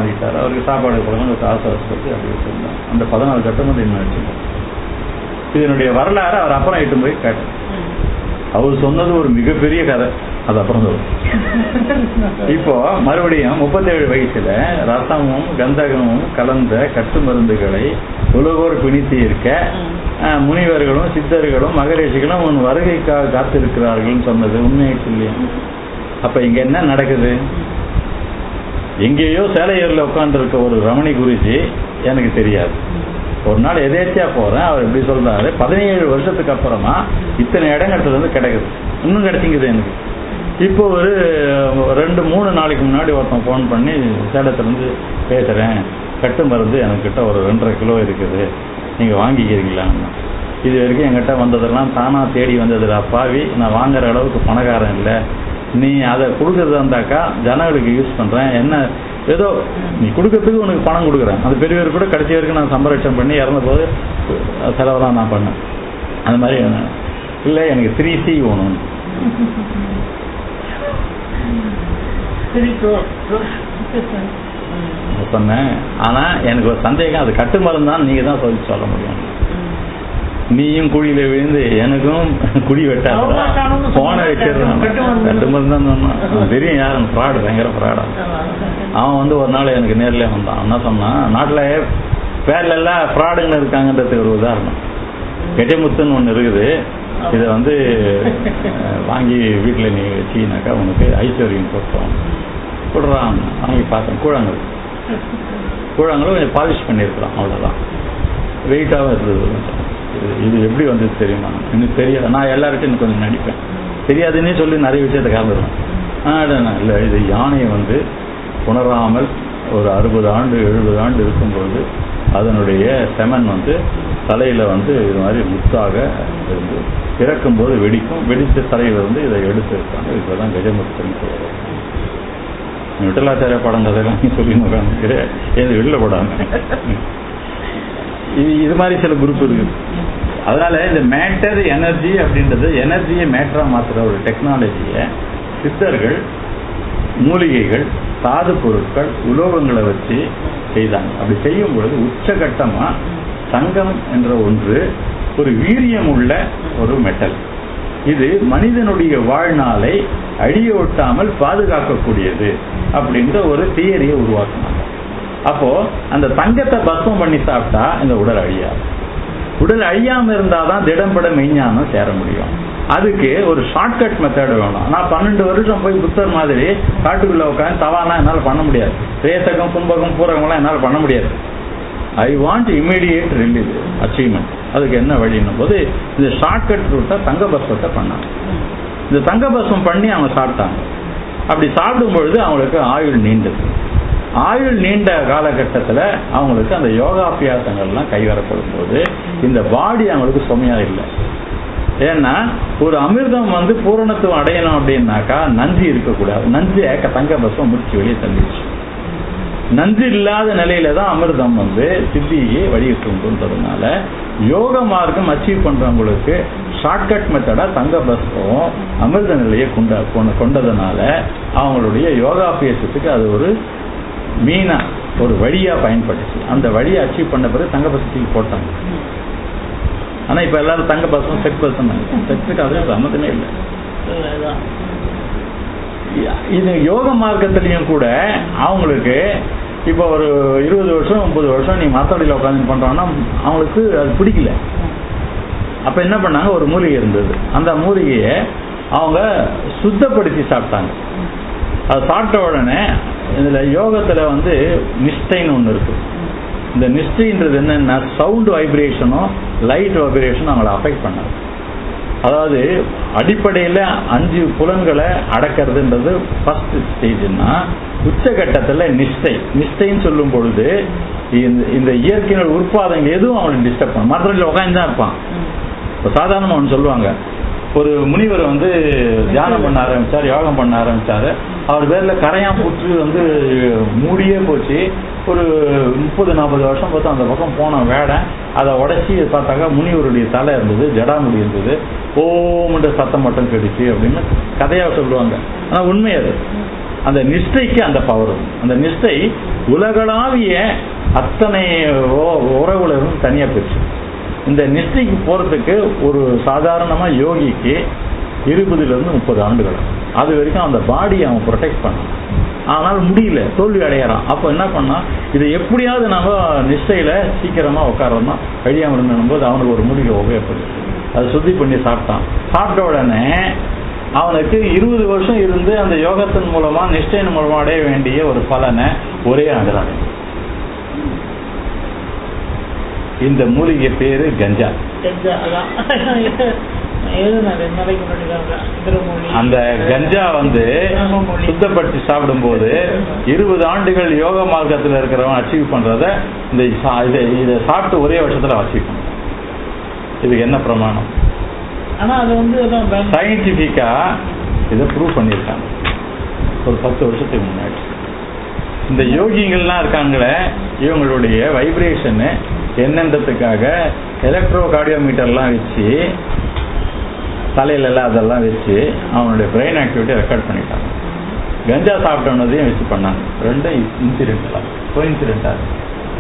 ஆகிட்டார் அவருக்கு சாப்பாடு பழங்க ஆசை வசதி அப்படி வச்சிருந்தோம் அந்த பதினாலு கட்டம் மட்டும் இன்னும் வச்சிருக்கோம் இதனுடைய வரலாறு அவர் அப்புறம் இட்டு போய் கேட்டார் அவர் சொன்னது ஒரு மிகப்பெரிய கதை அது அப்புறம் சொல்லுவோம் இப்போ மறுபடியும் முப்பத்தேழு வயசுல ரசமும் கந்தகமும் கலந்த கட்டு மருந்துகளை உலகோர் பிணித்து இருக்க அஹ், முனிவர்களும் சித்தர்களும் மகரிஷிகளும் உன் வருகைக்காக காத்திருக்கிறார்கள் சொன்னது உண்மையை சொல்லியா அப்ப இங்க என்ன நடக்குது எங்கேயோ சேலையூர்ல உட்காந்துருக்க ஒரு ரமணி குருஜி எனக்கு தெரியாது ஒரு நாள் எதேச்சியா போறேன் அவர் எப்படி சொல்றாரு பதினேழு வருஷத்துக்கு அப்புறமா இத்தனை இடங்கள்ல இருந்து கிடைக்குது இன்னும் கிடைச்சிங்குது எனக்கு இப்போ ஒரு ரெண்டு மூணு நாளைக்கு முன்னாடி ஒருத்தன் ஃபோன் பண்ணி சேலத்துலேருந்து பேசுகிறேன் கட்டு மருந்து என்கிட்ட ஒரு ரெண்டரை கிலோ இருக்குது நீங்கள் வாங்கிக்கிறீங்களான்னு இது வரைக்கும் என்கிட்ட வந்ததெல்லாம் தானாக தேடி வந்ததுடா பாவி நான் வாங்குற அளவுக்கு பணக்காரன் இல்லை நீ அதை கொடுக்கறதா இருந்தாக்கா ஜனங்களுக்கு யூஸ் பண்ணுறேன் என்ன ஏதோ நீ கொடுக்கறதுக்கு உனக்கு பணம் கொடுக்குறேன் அந்த பெரியவர் கூட கடைசி வரைக்கும் நான் சம்பரட்சம் பண்ணி இறந்த போது செலவெல்லாம் நான் பண்ணேன் அந்த மாதிரி இல்லை எனக்கு த்ரீ சி வேணும் சொன்னேன் ஆனா எனக்கு ஒரு சந்தேகம் அது கட்டு மருந்தான் நீங்க தான் சொல்லி சொல்ல முடியும் நீயும் குழியில விழுந்து எனக்கும் குழி வெட்டாத போன வச்சிடுறான் கட்டு மருந்து தான் சொன்னான் அவன் தெரியும் யாரும் ஃப்ராடு பயங்கர ஃப்ராடா அவன் வந்து ஒரு நாள் எனக்கு நேர்ல வந்தான் என்ன சொன்னான் நாட்டுல பேர்ல எல்லாம் ஃப்ராடுங்க இருக்காங்கன்றதுக்கு ஒரு உதாரணம் கெட்டமுத்துன்னு ஒண்ணு இருக்குது இதை வந்து அஹ், வாங்கி வீட்டுல நீ வச்சீங்கனாக்கா உனக்கு ஐஸ்வர்யம் கொடுத்தோம் கொடுறான் வாங்கி பார்த்தேன் கூழாங்கல் கூழாங்கல் கொஞ்சம் பாலிஷ் பண்ணியிருக்கிறோம் அவ்வளோதான் வெயிட்டாகவும் இருந்தது இது- இது எப்படி வந்தது தெரியுமா எனக்கு தெரியாது நான் எல்லார்ட்டும் இன்னும் கொஞ்சம் நடிப்பேன் தெரியாதுன்னே சொல்லி நிறைய விஷயத்தை கலந்துருவேன் ஆ இல்லை இது யானையை வந்து உணராமல் ஒரு அறுபது ஆண்டு எழுபது ஆண்டு இருக்கும்போது அதனுடைய செமன் வந்து தலையில வந்து இது மாதிரி முத்தாக இருந்து இறக்கும்போது வெடிக்கும் வெடித்த தலையில இருந்து இதை எடுத்து இருக்காங்க இப்பதான் கஜமுத்துன்னு சொல்லுவாங்க விட்டலாச்சாரிய படம் கதையெல்லாம் நீ சொல்லி உட்காந்துக்கிற ஏது வெளில போடாம இது இது மாதிரி சில குரூப் இருக்குது அதனால இந்த மேட்டர் எனர்ஜி அப்படின்றது எனர்ஜியை மேட்டரா மாத்துற ஒரு டெக்னாலஜியை சித்தர்கள் மூலிகைகள் தாது பொருட்கள் உலோகங்களை வச்சு செய்தாங்க அப்படி செய்யும் பொழுது உச்சகட்டமா தங்கம் என்ற ஒன்று ஒரு வீரியம் உள்ள ஒரு மெட்டல் இது மனிதனுடைய வாழ்நாளை அழிய ஒட்டாமல் பாதுகாக்கக்கூடியது அப்படின்ற ஒரு தியரியை உருவாக்குனாங்க அப்போ அந்த தங்கத்தை பஸ்மம் பண்ணி சாப்பிட்டா இந்த உடல் அழியாது உடல் அழியாம இருந்தாதான் திடம்பட மெய்ஞானம் சேர முடியும் அதுக்கு ஒரு ஷார்ட்கட் மெத்தட் வேணும் நான் பன்னெண்டு வருஷம் போய் புத்தர் மாதிரி காட்டுக்குள்ள உட்காந்து தவாலாம் என்னால் பண்ண முடியாது ரேசகம் கும்பகம் பூரகம்லாம் என்னால் பண்ண முடியாது I want immediate release achievement அதுக்கு என்ன வழின்னும் போது இந்த ஷார்ட்கட் ரூட்டை தங்க பஸ்வத்தை பண்ணாங்க இந்த தங்க பஸ்வம் பண்ணி அவங்க சாப்பிட்டாங்க அப்படி சாப்பிடும் பொழுது அவங்களுக்கு ஆயுள் நீண்டது ஆயுள் நீண்ட காலகட்டத்தில் அவங்களுக்கு அந்த யோகாபியாசங்கள்லாம் கைவரப்படும் போது இந்த பாடி அவங்களுக்கு சுமையா இல்லை ஏன்னா ஒரு அமிர்தம் வந்து பூரணத்துவம் அடையணும் அப்படின்னாக்கா நஞ்சு இருக்கக்கூடாது நஞ்சு ஏக்க தங்க பஸ்வம் முடிச்சு வெளியே தள்ளிடுச்சு நஞ்சு இல்லாத நிலையில தான் அமிர்தம் வந்து சித்தியை வழியிட்டுன்றதுனால யோக மார்க்கம் அச்சீவ் பண்றவங்களுக்கு ஷார்ட்கட் மெத்தடா தங்க பஸ்வம் அமிர்த நிலையை கொண்ட கொண்ட- கொண்டதுனால அவங்களுடைய யோகாபியாசத்துக்கு அது ஒரு மீனா ஒரு வழியா பயன்பட்டுச்சு அந்த வழியை அச்சீவ் பண்ண பிறகு தங்க பசத்துக்கு போட்டாங்க ஆனா இப்ப எல்லாரும் தங்க பசம் செட் பர்சன் செட்டுக்கு அதுல சம்மந்தமே இல்லை இது யோக மார்க்கத்திலையும் கூட அவங்களுக்கு இப்போ ஒரு இருபது வருஷம் முப்பது வருஷம் நீ மரத்தடியில் உட்காந்து பண்றாங்கன்னா அவங்களுக்கு அது பிடிக்கல அப்ப என்ன பண்ணாங்க ஒரு மூலிகை இருந்தது அந்த மூலிகையை அவங்க சுத்தப்படுத்தி சாப்பிட்டாங்க அது சாப்பிட்ட உடனே இதுல யோகத்துல வந்து நிஷ்டைன்னு ஒண்ணு இருக்கு இந்த நிஷ்டைன்றது என்னன்னா சவுண்ட் வைப்ரேஷனும் லைட் வைப்ரேஷனும் அவங்கள அஃபெக்ட் பண்ணாது அதாவது அடிப்படையில அஞ்சு புலன்களை அடக்கிறதுன்றது ஃபர்ஸ்ட் ஸ்டேஜ்னா உச்சகட்டத்துல நிஷ்டை நிஷ்டைன்னு சொல்லும் பொழுது இந்த- இந்த இயற்கையினுடைய உற்பாதங்க எதுவும் அவங்களுக்கு டிஸ்டர்ப் பண்ணும் மற்றவர்கள் உட்காந்து தான் இருப்பான் இப்போ சாதாரணமாக ஒன்று சொல்லுவாங்க ஒரு முனிவர் வந்து தியானம் பண்ண ஆரம்பிச்சார் யோகம் பண்ண ஆரம்பிச்சாரு அவர் பேர்ல கரையான் புற்று வந்து மூடியே போச்சு ஒரு முப்பது நாற்பது வருஷம் பார்த்தா அந்த பக்கம் போன வேடை அதை உடைச்சி பார்த்தாக்கா முனிவருடைய தலை இருந்தது ஜடாமுடி இருந்தது ஓம்ன்ற சத்தம் மட்டும் கெடுச்சு அப்படின்னு கதையா சொல்லுவாங்க ஆனா உண்மை அது அந்த நிஷ்டைக்கு அந்த பவர் அந்த நிஷ்டை உலகளாவிய அத்தனை உ- உறவுகளும் தனியா பிரிச்சு இந்த நிஷ்டைக்கு போறதுக்கு ஒரு சாதாரணமா யோகிக்கு இருபதுல இருந்து முப்பது ஆண்டுகள் ஆகும். அது வரைக்கும் அந்த பாடியை அவன் ப்ரொடெக்ட் பண்ணான் ஆனால் முடியல தோல்வி அடையறான் அப்போ என்ன பண்ணா இதை எப்படியாவது நம்ம நிஷ்டையில சீக்கிரமா உட்காரணும் கழியாம இருந்தும் போது அவனுக்கு ஒரு முடிவு உபயோகப்படுது அதை சுத்தி பண்ணி சாப்பிட்டான் சாப்பிட்ட உடனே அவனுக்கு இருபது வருஷம் இருந்து அந்த யோகத்தின் மூலமா நிஷ்டையின் மூலமா அடைய வேண்டிய ஒரு பலனை ஒரே ஆண்டு அடையும் இந்த மூலிகை பேரு கஞ்சா கஞ்சா, அதான். நான் எழுதினேன் ரெண்டு நாளைக்கு முன்னாடி தான் இந்திரமொழி. அந்த கஞ்சா வந்து ஆமாமொழி. சுத்தப்படுத்தி சாப்பிடும்போது இருபது ஆண்டுகள் யோக மார்க்கத்தில் இருக்கிறவன் அச்சீவ் பண்றத இந்த சா- இதை இதை சாப்பிட்டு ஒரே வருஷத்துல அச்சீவ் பண்ணுறான் இதுக்கு என்ன பிரமாணம் ஆனா அது வந்து அதான் பயன் சயின்டிஃபிக்கா இதை ப்ரூவ் பண்ணியிருக்காங்க ஒரு பத்து வருஷத்துக்கு முன்னாடி இந்த யோகிங்கள்லாம் இருக்காங்களே இவங்களுடைய வைப்ரேஷனு என்னன்றதுக்காக எலக்ட்ரோ கார்டியோமீட்டர்லாம் வச்சு தலையில எல்லாம் அதெல்லாம் வச்சு அவனுடைய பிரெயின் ஆக்டிவிட்டி ரெக்கார்ட் பண்ணிட்டாங்க கஞ்சா சாப்பிட்டோன்னதையும் வச்சு பண்ணாங்க ரெண்டும் இன்சிடென்ட்லாம் கோ இன்சிடென்ட்டாக